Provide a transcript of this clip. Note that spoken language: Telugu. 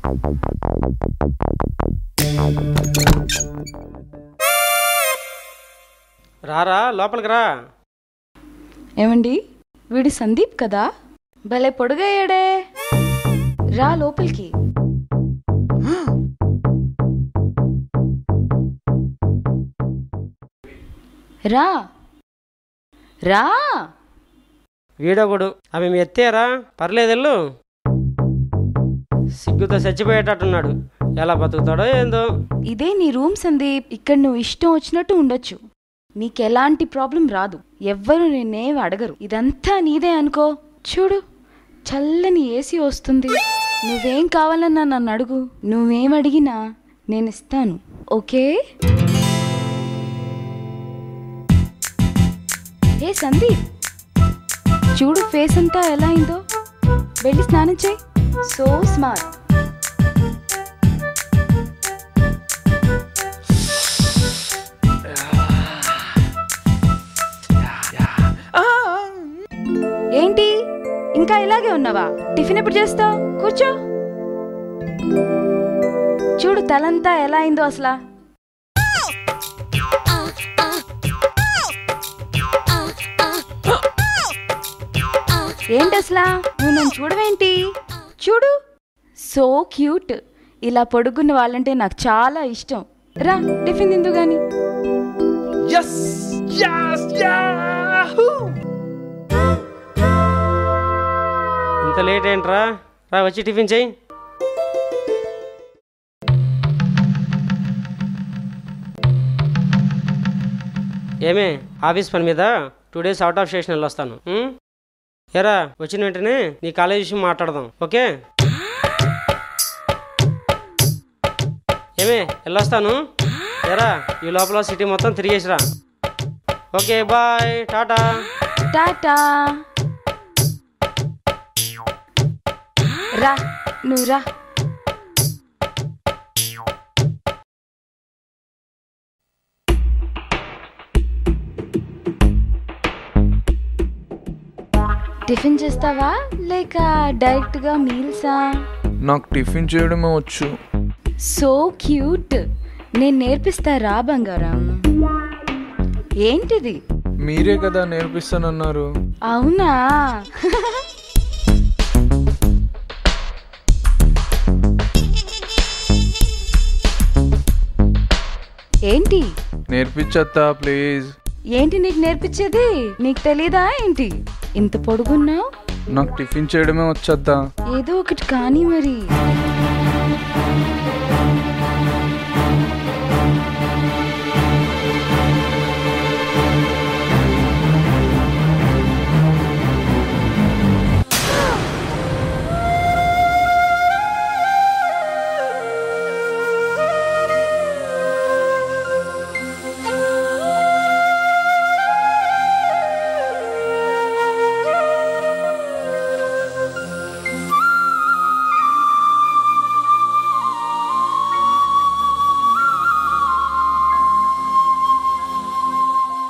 రారా లోపలికి రా ఏమండి వీడు సందీప్ కదా భలే పొడుగయ్యాడే రా లోపలికి రా రా వీడొకడు అవి మీ ఎత్తారా పర్లేదు వెళ్ళు సిగ్గుతో చచ్చిపోయేటట్టున్నాడు ఎలా బతుకుతాడో ఏందో ఇదే నీ రూమ్ సందీప్ ఇక్కడ నువ్వు ఇష్టం వచ్చినట్టు ఉండొచ్చు నీకెలాంటి ప్రాబ్లం రాదు ఎవ్వరు నిన్నేం అడగరు ఇదంతా నీదే అనుకో చూడు చల్లని ఏసీ వస్తుంది నువ్వేం కావాలన్నా నన్ను అడుగు నువ్వేం అడిగినా నేను ఇస్తాను ఓకే ఏ సందీప్ చూడు ఫేస్ అంతా ఎలా అయిందో వెళ్ళి స్నానం చేయి సో స్మార్ట్ ఏంటి ఇంకా ఇలాగే ఉన్నావా టిఫిన్ ఎప్పుడు చేస్తావు కూర్చో చూడు తలంతా ఎలా అయిందో అసలా ఏంటి అసలా నువ్వు నన్ను చూడవేంటి చూడు సో క్యూట్ ఇలా పొడుగున్న వాళ్ళంటే నాకు చాలా ఇష్టం రా టిఫిన్ తిందు గాని Yes! Yes! Yahoo! ఇంత లేట్ ఏంట్రా రా వచ్చి టిఫిన్ చేయి ఏమే ఆఫీస్ పని మీద two days out of station వెళ్ళొస్తాను ఉం? ఏరా వచ్చిన వెంటనే నీ కాలేజ్ విషయం మాట్లాడదాం ఓకే ఏమే వెళ్ళొస్తాను ఏరా ఈ లోపల సిటీ మొత్తం తిరిగేసిరా ఓకే బాయ్ టాటా టాటా రా నువ్వు రా టిఫిన్ చేస్తావా లేక డైరెక్ట్గా మీల్సా నాకు టిఫిన్ చేయడమే వచ్చు సో క్యూట్ నేను నేర్పిస్తా రా బంగారం ఏంటిది మీరే కదా నేర్పిస్తానన్నారు అవునా ఏంటి నేర్పించత్తా ప్లీజ్ ఏంటి నీకు నేర్పించేది నీకు తెలీదా ఏంటి ఇంత పొడుగున్నావు నాకు టిఫిన్ చేయడమే వచ్చేద్దా ఏదో ఒకటి కానీ మరి